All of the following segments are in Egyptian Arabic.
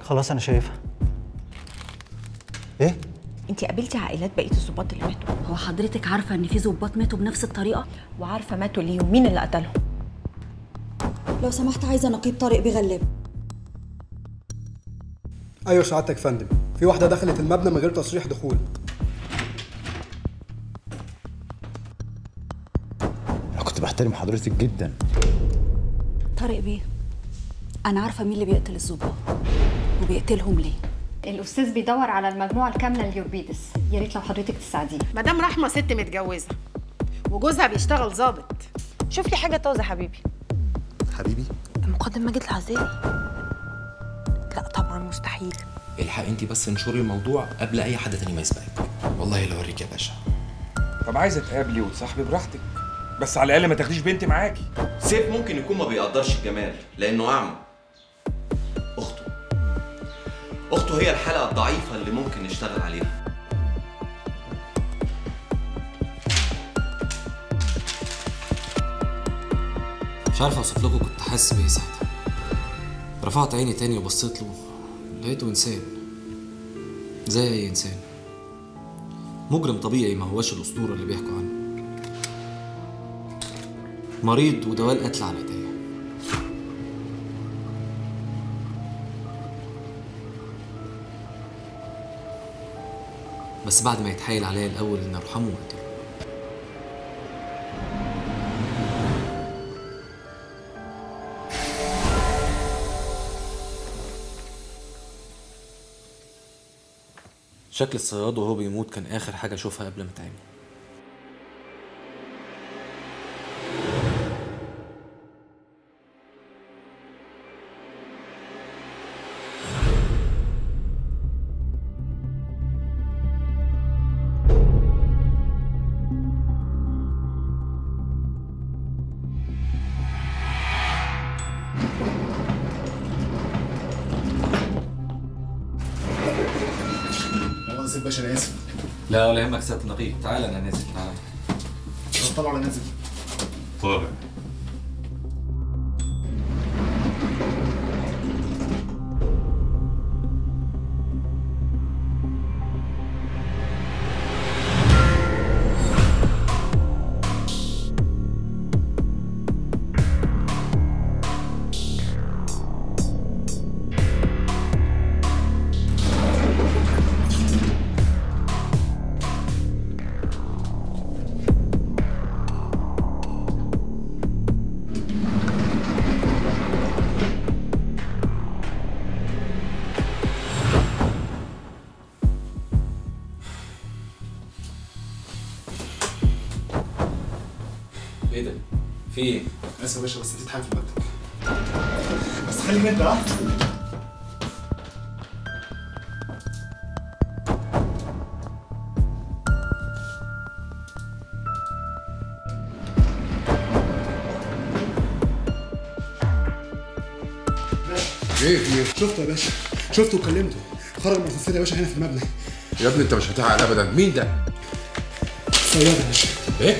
خلاص انا شايفها ايه انت قابلتي عائلات بقيه الظباط اللي ماتوا هو حضرتك عارفه ان في ظباط ماتوا بنفس الطريقه وعارفه ماتوا ليه ومين اللي قتلهم لو سمحت عايزه نقيب طارق بغلاب ايوه سعادتك يا فندم في واحده دخلت المبنى من غير تصريح دخول انا كنت بحترم حضرتك جدا طارق بيه انا عارفه مين اللي بيقتل الظباط وبيقتلهم ليه الاستاذ بيدور على المجموعه الكامله لليوربيدس يا ريت لو حضرتك تساعديه مدام رحمه ست متجوزه وجوزها بيشتغل ظابط شوف لي حاجه طازه حبيبي حبيبي المقدم ماجد العزالي لا طبعا مستحيل الحق انت بس انشري الموضوع قبل اي حد تاني ما يسبقك والله لو اوريك يا باشا طب عايزه تقابلي وتصاحبي براحتك بس على الاقل ما تاخديش بنتي معاكي سيف ممكن يكون ما بيقدرش الجمال لانه اعمى اخته اخته هي الحلقه الضعيفه اللي ممكن نشتغل عليها مش عارف اوصف لكم كنت حاسس بايه ساعتها رفعت عيني تاني وبصيت له لقيته انسان زي اي انسان مجرم طبيعي ما هواش الاسطوره اللي بيحكوا عنه مريض ودواه القتل على ايديا بس بعد ما يتحايل عليا الاول اني ارحمه واقتله شكل الصياد وهو بيموت كان اخر حاجه اشوفها قبل ما تعمل يلا نسيب باشا انا اسف لا ولا يهمك سياده النقيب تعال انا نازل تعال طبعا انا نازل طارق ايه ده في ايه اسف يا باشا بس نسيت حاجه في المكتب بس خليك انت ها ايه في ايه؟ شفته يا باشا شفته وكلمته خرج من الاسانسير يا باشا هنا في المبنى يا ابني انت مش هتعقل ابدا مين ده؟ صياد يا باشا ايه؟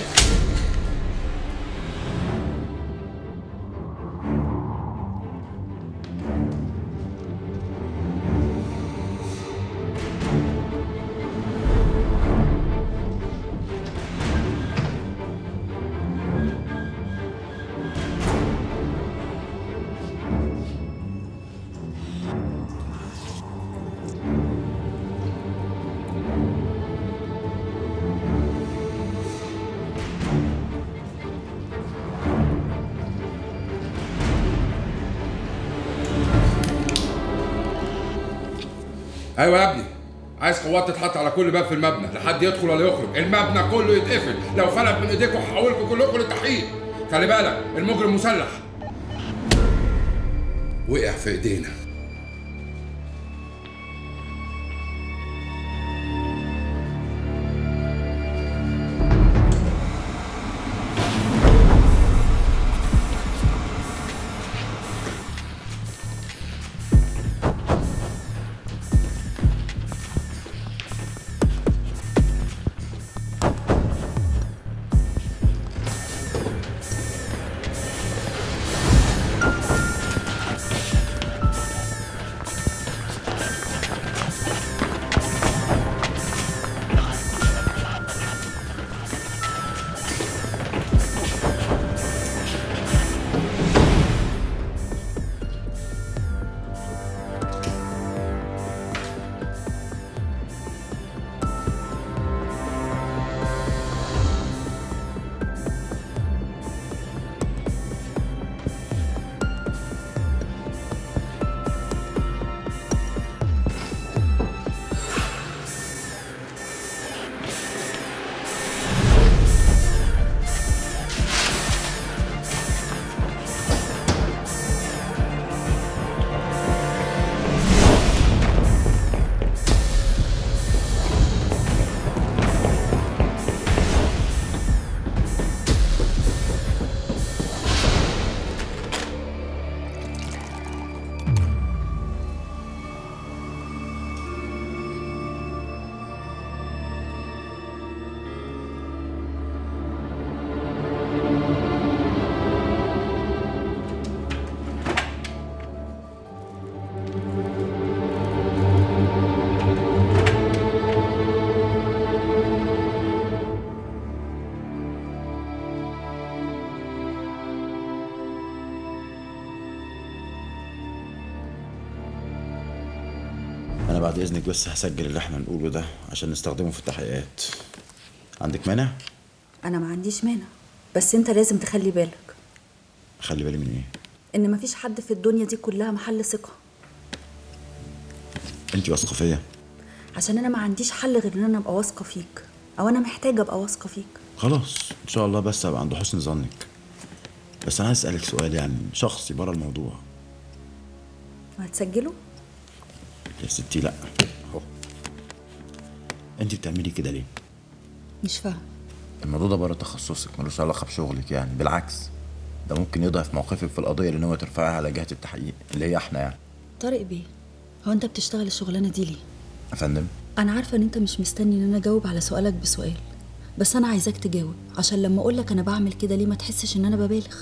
ايوه يا ابني عايز قوات تتحط على كل باب في المبنى لحد يدخل ولا يخرج المبنى كله يتقفل لو فلت من ايديكم هحولكم كلكم للتحقيق خلي بالك المجرم مسلح وقع في ايدينا بعد اذنك بس هسجل اللي احنا نقوله ده عشان نستخدمه في التحقيقات عندك مانع انا ما عنديش مانع بس انت لازم تخلي بالك خلي بالي من ايه ان مفيش حد في الدنيا دي كلها محل ثقه انت واثقه فيا عشان انا ما عنديش حل غير ان انا ابقى واثقه فيك او انا محتاجه ابقى واثقه فيك خلاص ان شاء الله بس ابقى عند حسن ظنك بس انا عايز اسالك سؤال يعني شخصي بره الموضوع وهتسجله يا ستي لا اهو انت بتعملي كده ليه مش فاهم الموضوع ده بره تخصصك ملوش علاقه بشغلك يعني بالعكس ده ممكن يضعف موقفك في القضيه اللي ناويه ترفعها على جهه التحقيق اللي هي احنا يعني طارق بيه هو انت بتشتغل الشغلانه دي ليه يا فندم انا عارفه ان انت مش مستني ان انا اجاوب على سؤالك بسؤال بس انا عايزاك تجاوب عشان لما اقول لك انا بعمل كده ليه ما تحسش ان انا ببالغ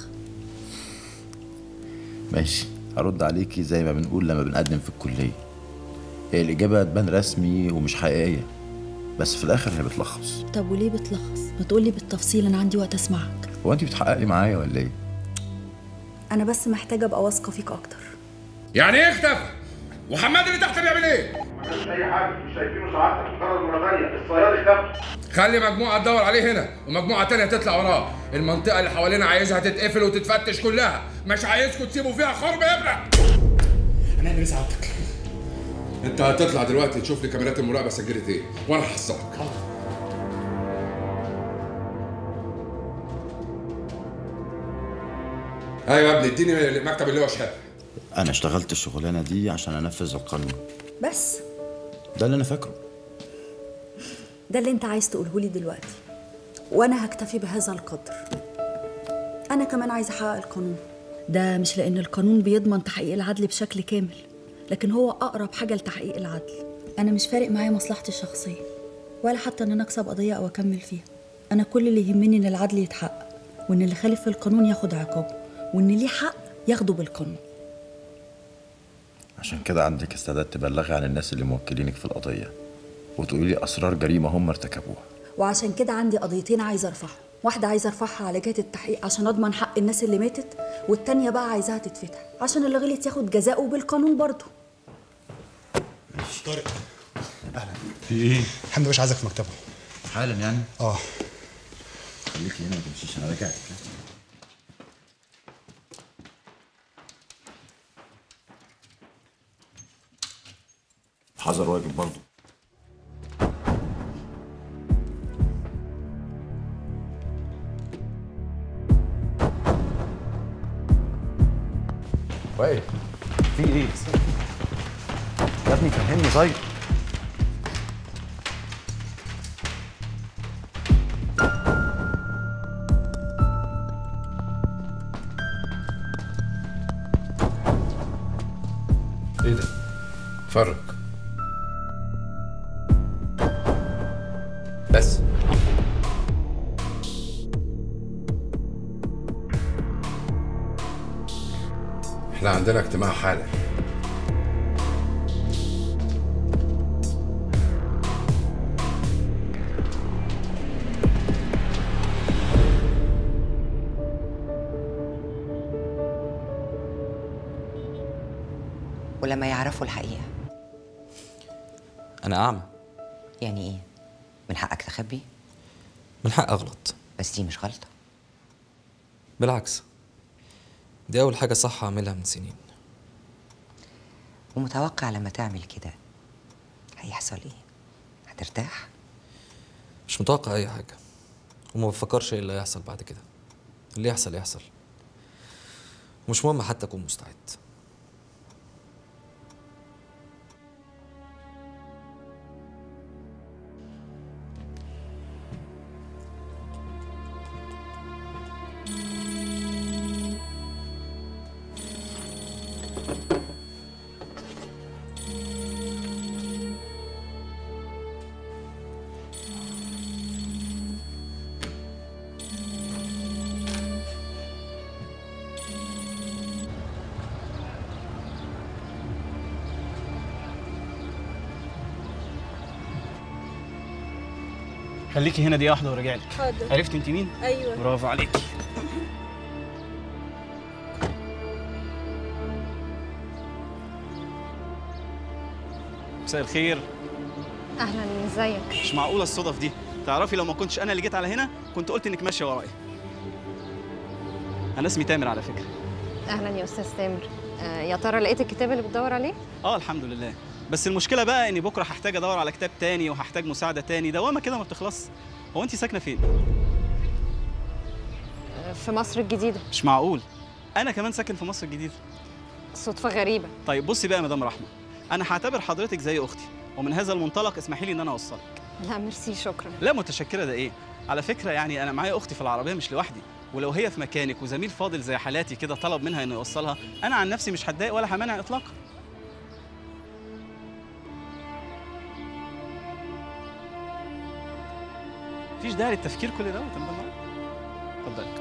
ماشي هرد عليكي زي ما بنقول لما بنقدم في الكليه هي الاجابه تبان رسمي ومش حقيقيه بس في الاخر هي بتلخص طب وليه بتلخص ما تقولي بالتفصيل انا عندي وقت اسمعك هو انت بتحققي معايا ولا ايه انا بس محتاجه ابقى واثقه فيك اكتر يعني ايه اختفى وحماد اللي تحت بيعمل ايه مفيش اي حاجه مش شايفينه سعادتك مجرد مره ثانيه الصياد اختفى خلي مجموعه تدور عليه هنا ومجموعه تانية تطلع وراه المنطقه اللي حوالينا عايزها تتقفل وتتفتش كلها مش عايزكم تسيبوا فيها خرم ابره هنعمل ايه سعادتك؟ انت هتطلع دلوقتي تشوف لي كاميرات المراقبه سجلت ايه وانا هحصلك ايوه يا ابني اديني مكتب اللي هو شهاده انا اشتغلت الشغلانه دي عشان انفذ القانون بس ده اللي انا فاكره ده اللي انت عايز تقوله لي دلوقتي وانا هكتفي بهذا القدر انا كمان عايزه احقق القانون ده مش لان القانون بيضمن تحقيق العدل بشكل كامل لكن هو اقرب حاجه لتحقيق العدل انا مش فارق معايا مصلحتي الشخصيه ولا حتى ان انا اكسب قضيه او اكمل فيها انا كل اللي يهمني ان العدل يتحقق وان اللي خالف في القانون ياخد عقابه وان ليه حق ياخده بالقانون عشان كده عندك استعداد تبلغي عن الناس اللي موكلينك في القضيه وتقولي لي اسرار جريمه هم ارتكبوها وعشان كده عندي قضيتين عايزه ارفعهم واحدة عايزة ارفعها على جهة التحقيق عشان اضمن حق الناس اللي ماتت والتانية بقى عايزاها تتفتح عشان اللي غلط ياخد جزاؤه بالقانون برضه طارق اهلا في ايه حمدي مش عايزك في مكتبه حالا يعني اه خليكي هنا ما تمشيش انا رجعت حذر واجب برضه واقف في ايه؟ يا ابني فهمني طيب ايه ده؟ اتفرج بس احنا عندنا اجتماع حالا ولما يعرفوا الحقيقة انا اعمى يعني ايه؟ من حقك تخبي؟ من حق اغلط بس دي مش غلطة بالعكس دي اول حاجه صح اعملها من سنين ومتوقع لما تعمل كده هيحصل ايه؟ هترتاح؟ مش متوقع اي حاجه وما بفكرش ايه اللي هيحصل بعد كده اللي يحصل يحصل ومش مهم حتى اكون مستعد خليكي هنا دقيقة واحدة وراجع لك حاضر. عرفت انت مين؟ ايوه برافو عليكي مساء الخير اهلا ازيك مش معقوله الصدف دي تعرفي لو ما كنتش انا اللي جيت على هنا كنت قلت انك ماشيه ورايا انا اسمي تامر على فكره اهلا يا استاذ تامر آه يا ترى لقيت الكتاب اللي بتدور عليه اه الحمد لله بس المشكله بقى اني بكره هحتاج ادور على كتاب تاني وهحتاج مساعده تاني دوامه كده ما بتخلص هو انت ساكنه فين آه في مصر الجديده مش معقول انا كمان ساكن في مصر الجديده صدفه غريبه طيب بصي بقى يا مدام رحمه انا هعتبر حضرتك زي اختي ومن هذا المنطلق اسمحي لي ان انا اوصلك لا ميرسي شكرا لا متشكره ده ايه على فكره يعني انا معايا اختي في العربيه مش لوحدي ولو هي في مكانك وزميل فاضل زي حالاتي كده طلب منها انه يوصلها انا عن نفسي مش هتضايق ولا همانع اطلاقا مفيش داعي للتفكير كل دوت يا مدام رحمة. اتفضلي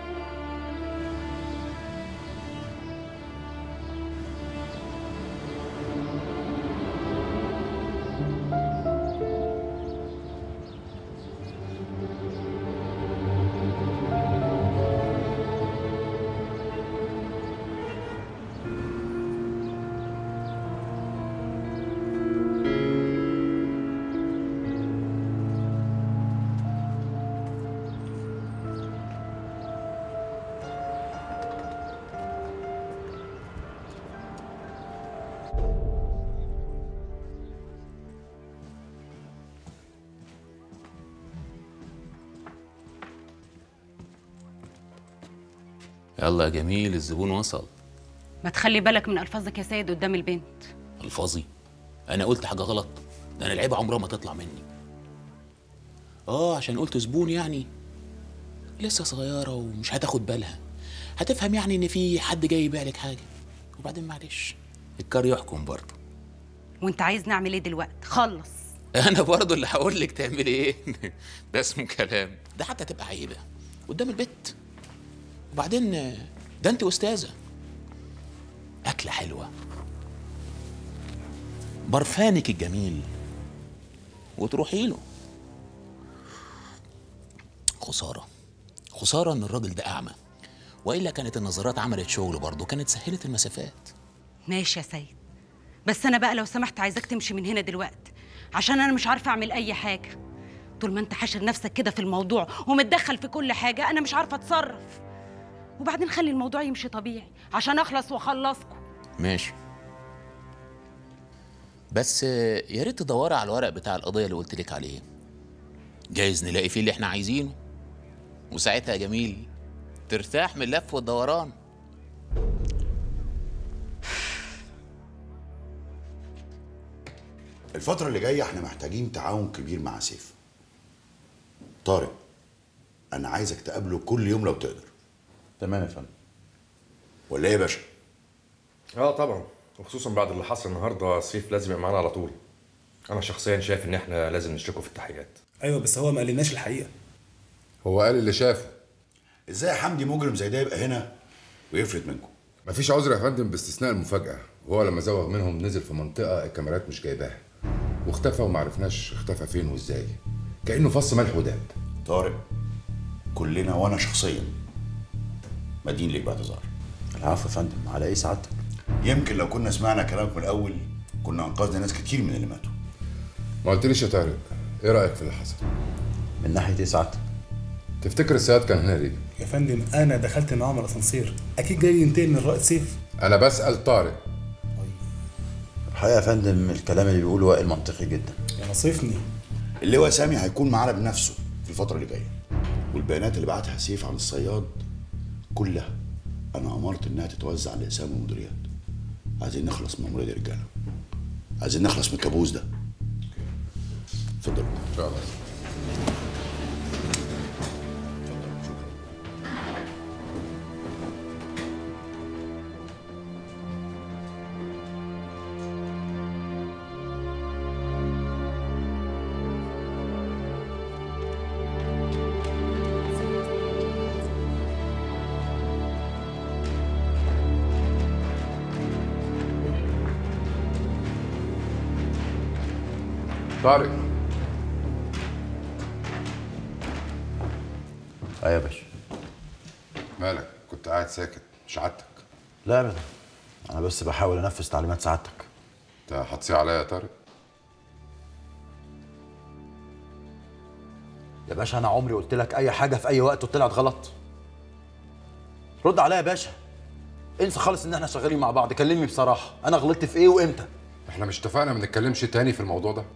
يلا يا جميل الزبون وصل ما تخلي بالك من الفاظك يا سيد قدام البنت الفاظي انا قلت حاجه غلط ده انا العيبه عمرها ما تطلع مني اه عشان قلت زبون يعني لسه صغيره ومش هتاخد بالها هتفهم يعني ان في حد جاي يبيع لك حاجه وبعدين معلش الكار يحكم برضه وانت عايز نعمل ايه دلوقتي خلص انا برضه اللي هقول لك تعملي ايه ده اسمه كلام ده حتى تبقى عيبه قدام البت وبعدين ده انت استاذه اكله حلوه برفانك الجميل وتروحي له خساره خساره ان الراجل ده اعمى والا كانت النظارات عملت شغل برضه كانت سهلت المسافات ماشي يا سيد بس انا بقى لو سمحت عايزاك تمشي من هنا دلوقتي عشان انا مش عارفه اعمل اي حاجه طول ما انت حاشر نفسك كده في الموضوع ومتدخل في كل حاجه انا مش عارفه اتصرف وبعدين خلي الموضوع يمشي طبيعي عشان اخلص واخلصكم ماشي بس آه، يا ريت تدوري على الورق بتاع القضيه اللي قلت لك عليه جايز نلاقي فيه اللي احنا عايزينه وساعتها يا جميل ترتاح من اللف والدوران الفترة اللي جاية احنا محتاجين تعاون كبير مع سيف طارق أنا عايزك تقابله كل يوم لو تقدر تمام يا فندم ولا إيه يا باشا؟ اه طبعا وخصوصا بعد اللي حصل النهارده سيف لازم يبقى معانا على طول انا شخصيا شايف ان احنا لازم نشركه في التحقيقات ايوه بس هو ما قالناش الحقيقه هو قال اللي شافه ازاي حمدي مجرم زي ده يبقى هنا ويفلت منكم مفيش عذر يا فندم باستثناء المفاجأة وهو لما زوغ منهم نزل في منطقة الكاميرات مش جايباها واختفى ومعرفناش اختفى فين وازاي كأنه فص ملح وداب طارق كلنا وأنا شخصيا مدين ليك باعتذار العفو يا فندم على ايه سعادتك؟ يمكن لو كنا سمعنا كلامك من الأول كنا أنقذنا ناس كتير من اللي ماتوا ما قلتليش يا طارق ايه رأيك في اللي حصل؟ من ناحية ايه سعادتك؟ تفتكر السياد كان هنا ليه؟ يا فندم انا دخلت معاهم الاسانسير اكيد جاي ينتقم من رائد سيف أنا بسأل طارق الحقيقة يا فندم الكلام اللي بيقوله وائل منطقي جدا يا نصيفني اللواء سامي هيكون معانا بنفسه في الفترة اللي جاية والبيانات اللي بعتها سيف عن الصياد كلها أنا أمرت إنها تتوزع لأقسام المديريات عايزين نخلص من المأمورية دي يا رجالة عايزين نخلص من الكابوس ده اتفضل إن شاء الله طارق ايوه يا باشا مالك كنت قاعد ساكت مش عادتك لا ابدا انا بس بحاول انفذ تعليمات سعادتك انت هتصيع عليا يا طارق يا باشا انا عمري قلت لك اي حاجه في اي وقت وطلعت غلط رد عليا يا باشا انسى خالص ان احنا شغالين مع بعض كلمني بصراحه انا غلطت في ايه وامتى احنا مش اتفقنا ما نتكلمش تاني في الموضوع ده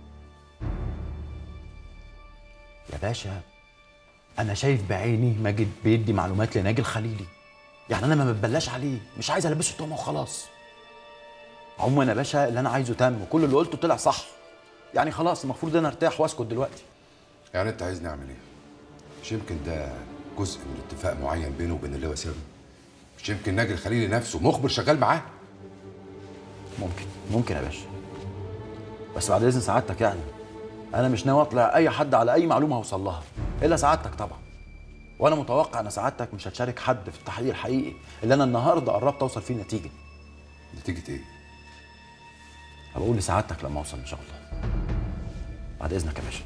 يا باشا انا شايف بعيني ماجد بيدي معلومات لناجي الخليلي يعني انا ما بتبلاش عليه مش عايز البسه تهمه وخلاص عموما يا باشا اللي انا عايزه تم وكل اللي قلته طلع صح يعني خلاص المفروض انا ارتاح واسكت دلوقتي يعني انت عايزني اعمل ايه مش يمكن ده جزء من اتفاق معين بينه وبين اللواء سامي مش يمكن ناجي الخليلي نفسه مخبر شغال معاه ممكن ممكن يا باشا بس بعد اذن سعادتك يعني انا مش ناوي اطلع اي حد على اي معلومه هوصل لها الا سعادتك طبعا وانا متوقع ان سعادتك مش هتشارك حد في التحقيق الحقيقي اللي انا النهارده قربت اوصل فيه نتيجه نتيجه ايه هبقول لسعادتك لما اوصل ان شاء الله بعد اذنك يا باشا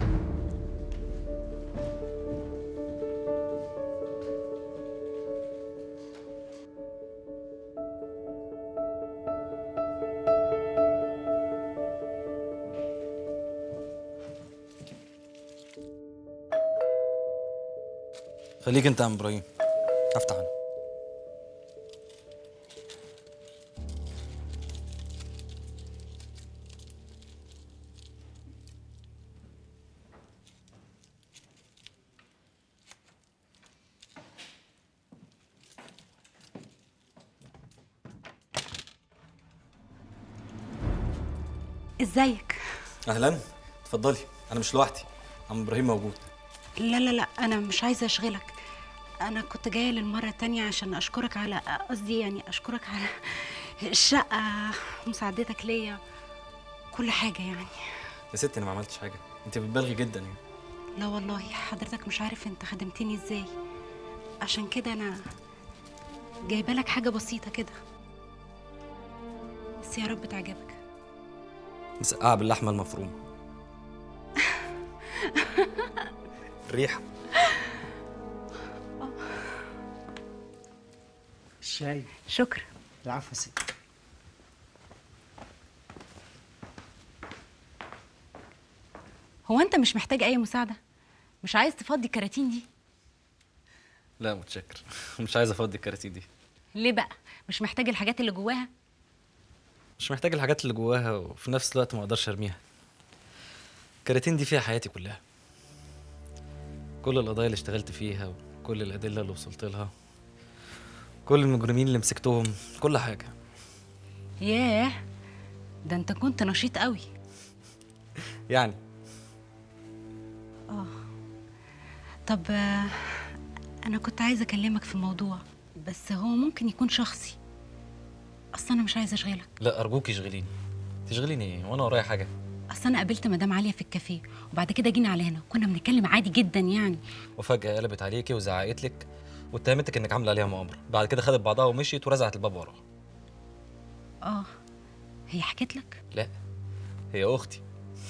خليك انت يا عم ابراهيم افتح انا ازيك اهلا اتفضلي انا مش لوحدي عم ابراهيم موجود لا لا لا انا مش عايزه اشغلك انا كنت جايه للمره التانية عشان اشكرك على قصدي يعني اشكرك على الشقه مساعدتك ليا كل حاجه يعني يا ستي انا ما عملتش حاجه انت بتبالغي جدا يعني لا والله حضرتك مش عارف انت خدمتني ازاي عشان كده انا جايبه لك حاجه بسيطه كده بس يا رب تعجبك مسقعه باللحمه المفرومه الريحه الشاي شكرا العفو يا ستي هو انت مش محتاج اي مساعده مش عايز تفضي الكراتين دي لا متشكر مش عايز افضي الكراتين دي ليه بقى مش محتاج الحاجات اللي جواها مش محتاج الحاجات اللي جواها وفي نفس الوقت ما اقدرش ارميها الكراتين دي فيها حياتي كلها كل القضايا اللي اشتغلت فيها وكل الادله اللي وصلت لها كل المجرمين اللي مسكتهم كل حاجه ياه ده انت كنت نشيط قوي يعني اه طب آه، انا كنت عايزه اكلمك في الموضوع بس هو ممكن يكون شخصي اصل انا مش عايزه اشغلك لا ارجوك اشغليني تشغليني ايه وانا ورايا حاجه اصل انا قابلت مدام عليا في الكافيه وبعد كده جينا على هنا كنا بنتكلم عادي جدا يعني وفجاه قلبت عليكي وزعقت لك واتهمتك انك عامله عليها مؤامره بعد كده خدت بعضها ومشيت ورزعت الباب وراها اه هي حكت لك لا هي اختي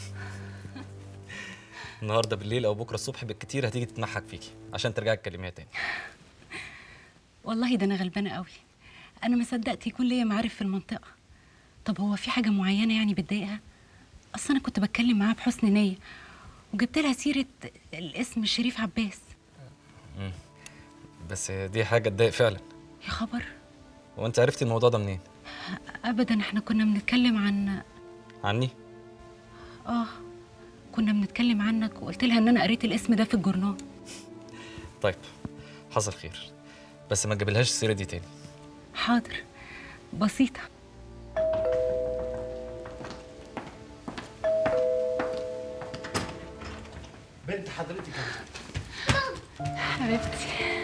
النهارده بالليل او بكره الصبح بالكتير هتيجي تتنحك فيكي عشان ترجعي تكلميها تاني والله ده انا غلبانه قوي انا ما صدقت يكون ليا معارف في المنطقه طب هو في حاجه معينه يعني بتضايقها اصل انا كنت بتكلم معاها بحسن نيه وجبت لها سيره الاسم شريف عباس مم. بس دي حاجه تضايق فعلا يا خبر هو انت عرفتي الموضوع ده منين ابدا احنا كنا بنتكلم عن عني اه كنا بنتكلم عنك وقلت لها ان انا قريت الاسم ده في الجورنال طيب حصل خير بس ما تجيبلهاش السيره دي تاني حاضر بسيطه بنت حضرتك حبيبتي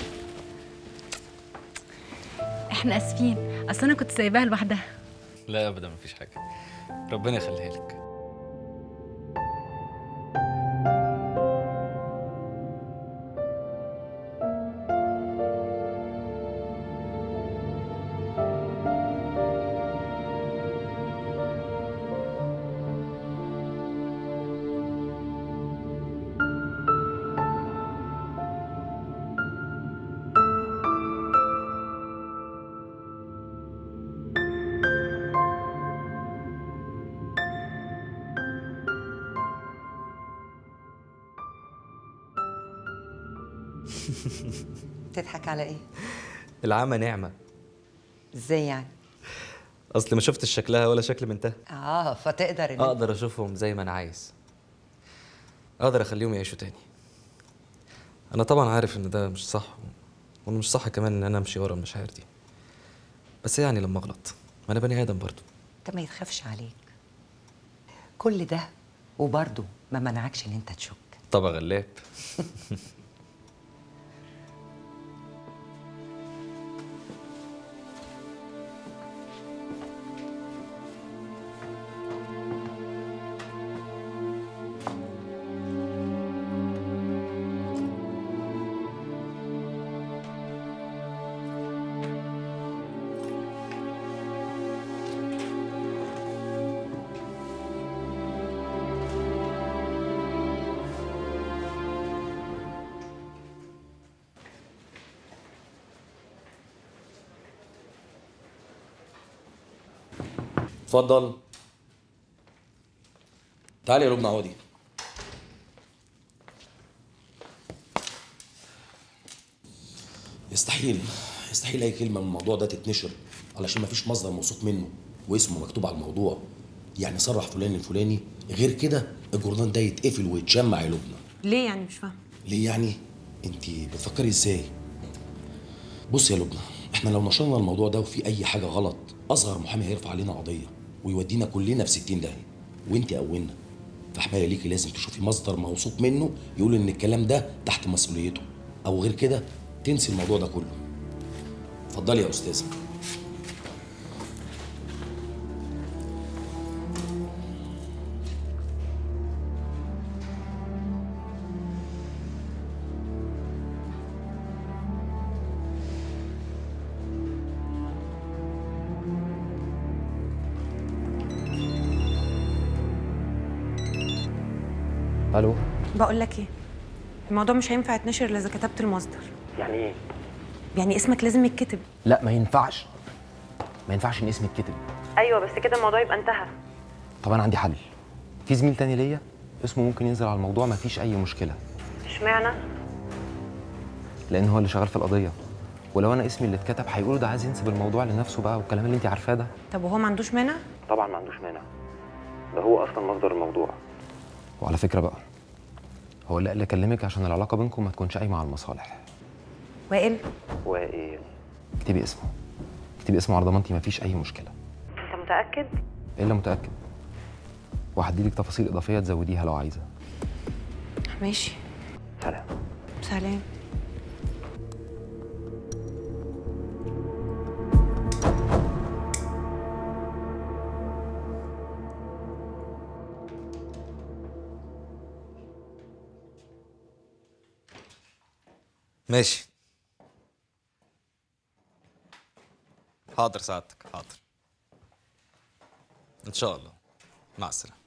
احنا اسفين اصل انا كنت سايباها لوحدها لا ابدا مفيش حاجه ربنا يخليها لك تضحك على ايه العمى نعمه ازاي يعني اصل ما شفتش شكلها ولا شكل بنتها اه فتقدر ان اقدر اشوفهم زي ما انا عايز اقدر اخليهم يعيشوا تاني انا طبعا عارف ان ده مش صح وانه مش صح كمان ان انا امشي ورا المشاعر دي بس يعني لما اغلط ما انا بني ادم برضو انت ما يتخافش عليك كل ده وبرضه ما منعكش ان انت تشك طبعا غلاب اتفضل تعالي يا لبنى عودي يستحيل يستحيل اي كلمه من الموضوع ده تتنشر علشان مفيش مصدر موثوق منه واسمه مكتوب على الموضوع يعني صرح فلان الفلاني غير كده الجورنال ده يتقفل ويتشمع يا لبنى ليه يعني مش فاهمه ليه يعني انت بتفكري ازاي بص يا لبنى احنا لو نشرنا الموضوع ده وفي اي حاجه غلط اصغر محامي هيرفع علينا قضيه ويودينا كلنا في 60 داهيه وانت اولنا فحمايه ليكي لازم تشوفي مصدر موثوق منه يقول ان الكلام ده تحت مسؤوليته او غير كده تنسي الموضوع ده كله اتفضلي يا استاذه الو بقول لك ايه الموضوع مش هينفع يتنشر الا اذا كتبت المصدر يعني ايه يعني اسمك لازم يتكتب لا ما ينفعش ما ينفعش ان اسمي يتكتب ايوه بس كده الموضوع يبقى انتهى طب انا عندي حل في زميل تاني ليا اسمه ممكن ينزل على الموضوع مفيش اي مشكله اشمعنى لان هو اللي شغال في القضيه ولو انا اسمي اللي اتكتب هيقولوا ده عايز ينسب الموضوع لنفسه بقى والكلام اللي انت عارفاه ده طب وهو ما عندوش مانع طبعا ما عندوش مانع ده هو اصلا مصدر الموضوع وعلى فكره بقى هو اللي قال لي اكلمك عشان العلاقه بينكم ما تكونش قايمه على المصالح وائل وائل اكتبي اسمه اكتبي اسمه على ضمانتي مفيش اي مشكله انت متاكد الا متاكد وهديلك تفاصيل اضافيه تزوديها لو عايزه ماشي سلام سلام ماشي حاضر سعادتك حاضر ان شاء الله مع السلامه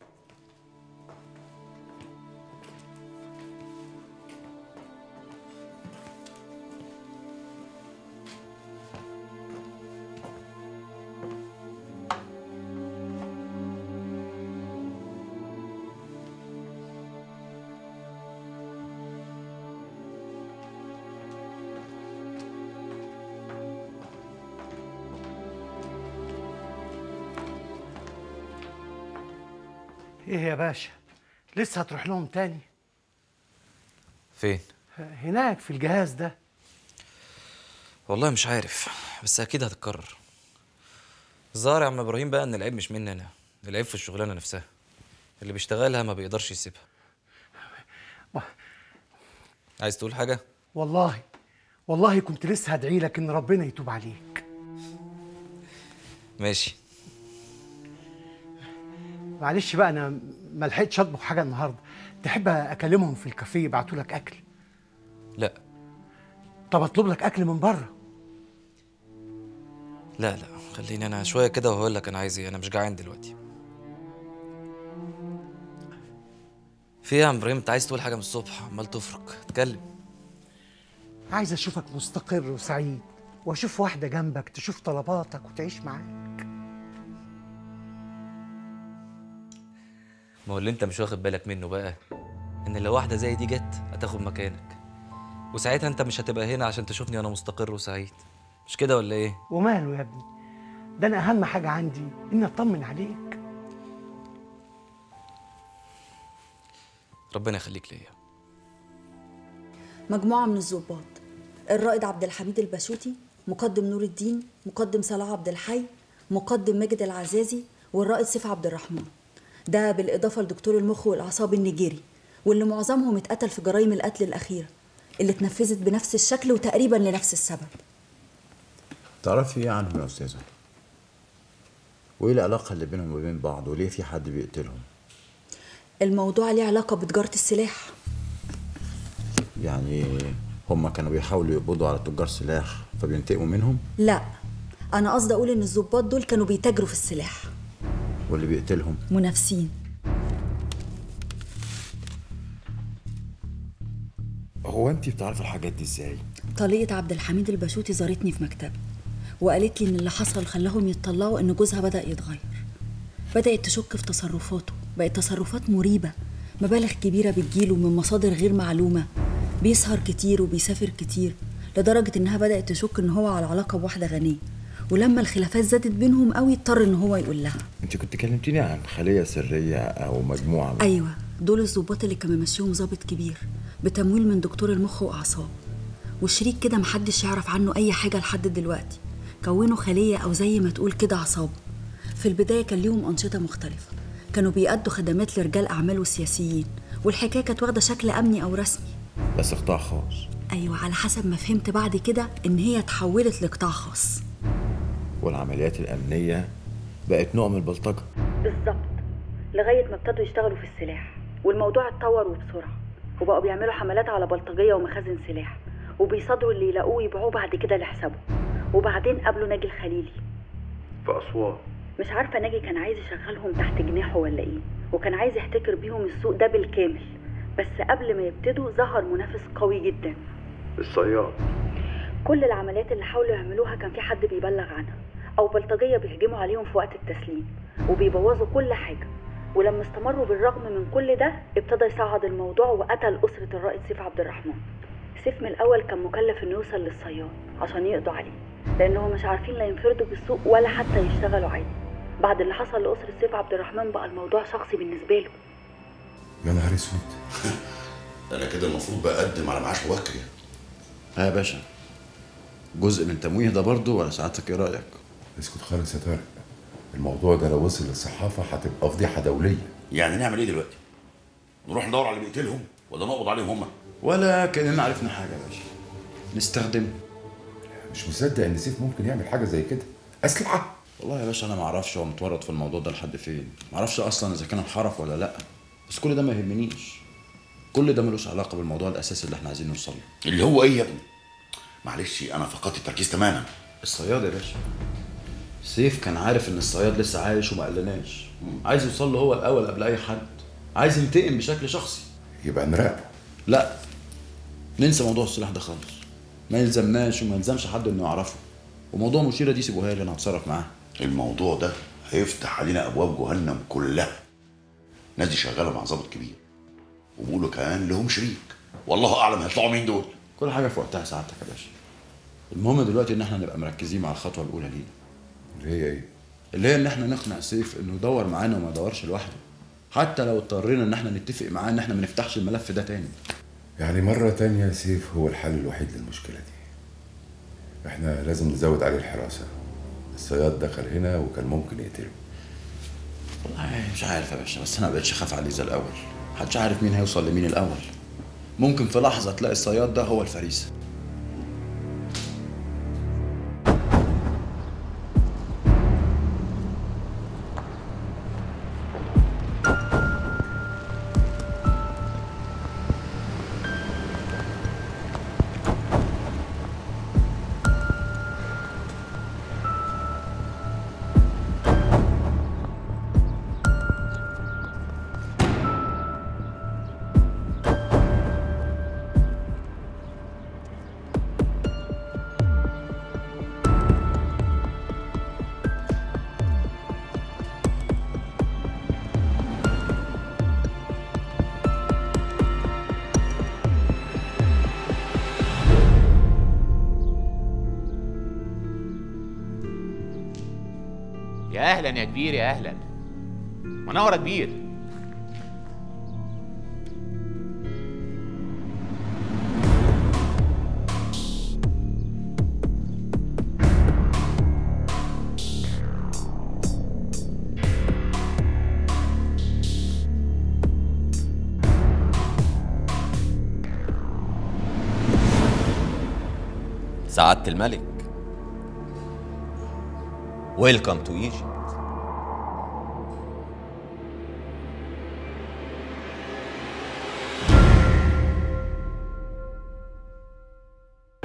ايه يا باشا لسه هتروح لهم تاني فين هناك في الجهاز ده والله مش عارف بس اكيد هتتكرر الظاهر يا عم ابراهيم بقى ان العيب مش مني انا العيب في الشغلانه نفسها اللي بيشتغلها ما بيقدرش يسيبها عايز تقول حاجه والله والله كنت لسه هدعي لك ان ربنا يتوب عليك ماشي معلش بقى انا ما لحقتش اطبخ حاجه النهارده تحب اكلمهم في الكافيه يبعتوا لك اكل لا طب اطلب لك اكل من بره لا لا خليني انا شويه كده وهقول لك انا عايز ايه انا مش جعان دلوقتي في ايه يا عم ابراهيم انت عايز تقول حاجه من الصبح عمال تفرك اتكلم عايز اشوفك مستقر وسعيد واشوف واحده جنبك تشوف طلباتك وتعيش معاك ما هو اللي انت مش واخد بالك منه بقى ان لو واحده زي دي جت هتاخد مكانك وساعتها انت مش هتبقى هنا عشان تشوفني وانا مستقر وسعيد مش كده ولا ايه وماله يا ابني ده انا اهم حاجه عندي اني اطمن عليك ربنا يخليك ليا مجموعة من الضباط الرائد عبد الحميد البشوتي مقدم نور الدين مقدم صلاح عبد الحي مقدم ماجد العزازي والرائد سيف عبد الرحمن ده بالإضافة لدكتور المخ والأعصاب النيجيري واللي معظمهم اتقتل في جرائم القتل الأخيرة اللي اتنفذت بنفس الشكل وتقريبا لنفس السبب تعرفي ايه عنهم يا استاذه وايه العلاقه اللي بينهم وبين بعض وليه في حد بيقتلهم الموضوع ليه علاقة بتجارة السلاح يعني هم كانوا بيحاولوا يقبضوا على تجار سلاح فبينتقموا منهم لا أنا قصدي أقول إن الضباط دول كانوا بيتاجروا في السلاح واللي بيقتلهم منافسين هو انت بتعرفي الحاجات دي ازاي طليقة عبد الحميد البشوتي زارتني في مكتبي وقالت لي إن اللي حصل خلاهم يتطلعوا إن جوزها بدأ يتغير بدأت تشك في تصرفاته بقت تصرفات مريبة مبالغ كبيرة بتجيله من مصادر غير معلومة بيسهر كتير وبيسافر كتير لدرجة إنها بدأت تشك إن هو على علاقة بواحدة غنية ولما الخلافات زادت بينهم قوي اضطر إن هو يقول لها انت كنت كلمتيني عن خليه سريه او مجموعه من أيوة دول الظباط اللي كان ممشيهم ظابط كبير بتمويل من دكتور المخ وأعصاب وشريك كده محدش يعرف عنه أي حاجة لحد دلوقتي كونوا خلية أو زي ما تقول كده عصابة في البداية كان ليهم أنشطة مختلفة كانوا بيأدوا خدمات لرجال أعمال وسياسيين والحكاية كانت واخدة شكل أمني أو رسمي بس قطاع خاص أيوة على حسب ما فهمت بعد كده إن هي اتحولت لقطاع خاص والعمليات الامنيه بقت نوع من البلطجه بالظبط لغاية ما ابتدوا يشتغلوا في السلاح والموضوع اتطور وبسرعة وبقوا بيعملوا حملات على بلطجية ومخازن سلاح وبيصادروا اللي يلاقوه ويبيعوه بعد كده لحسابهم وبعدين قابلوا ناجي الخليلي في اسوان مش عارفة ناجي كان عايز يشغلهم تحت جناحه ولا ايه وكان عايز يحتكر بيهم السوق ده بالكامل بس قبل ما يبتدوا ظهر منافس قوي جدا الصياد كل العمليات اللي حاولوا يعملوها كان في حد بيبلغ عنها او بلطجيه بيهجموا عليهم في وقت التسليم وبيبوظوا كل حاجه ولما استمروا بالرغم من كل ده ابتدى يصعد الموضوع وقتل اسره الرائد سيف عبد الرحمن سيف من الاول كان مكلف انه يوصل للصياد عشان يقضوا عليه لانهم مش عارفين لا ينفردوا بالسوق ولا حتى يشتغلوا عادي بعد اللي حصل لاسره سيف عبد الرحمن بقى الموضوع شخصي بالنسبه له يا نهار اسود انا كده المفروض بقدم على معاش مبكر يعني ها يا باشا جزء من تمويه ده برضه ولا سعادتك ايه رايك اسكت خالص يا طارق الموضوع ده لو وصل للصحافه هتبقى فضيحه دوليه يعني نعمل ايه دلوقتي نروح ندور على اللي بيقتلهم ولا نقبض عليهم هم ولا كاننا عرفنا حاجه يا باشا نستخدم مش مصدق ان سيف ممكن يعمل حاجه زي كده اسلحه والله يا باشا انا ما اعرفش هو متورط في الموضوع ده لحد فين ما اعرفش اصلا اذا كان انحرف ولا لا بس كل ده ما يهمنيش كل ده ملوش علاقه بالموضوع الاساسي اللي احنا عايزين نوصل له اللي هو ايه يا ابني معلش انا فقدت التركيز تماما الصياد يا باشا سيف كان عارف ان الصياد لسه عايش وما قلناش عايز يوصل له هو الاول قبل اي حد عايز ينتقم بشكل شخصي يبقى نراقبه لا ننسى موضوع السلاح ده خالص ما يلزمناش وما يلزمش حد انه يعرفه وموضوع مشيره دي سيبوها لي انا هتصرف معاها الموضوع ده هيفتح علينا ابواب جهنم كلها ناس دي شغاله مع ضابط كبير وبيقولوا كمان لهم شريك والله اعلم هيطلعوا مين دول كل حاجه في وقتها سعادتك يا باشا المهم دلوقتي ان احنا نبقى مركزين مع الخطوه الاولى لينا اللي هي ايه اللي هي ان احنا نقنع سيف انه يدور معانا وما يدورش لوحده حتى لو اضطرينا ان احنا نتفق معاه ان احنا ما نفتحش الملف ده تاني يعني مرة تانية سيف هو الحل الوحيد للمشكلة دي احنا لازم نزود عليه الحراسة الصياد دخل هنا وكان ممكن يقتله والله مش عارف يا باشا بس انا ما بقتش اخاف عليه زي الاول محدش عارف مين هيوصل لمين الاول ممكن في لحظه تلاقي الصياد ده هو الفريسه يا اهلا يا كبير يا اهلا منور يا كبير سعادة الملك ويلكم تو ايجيبت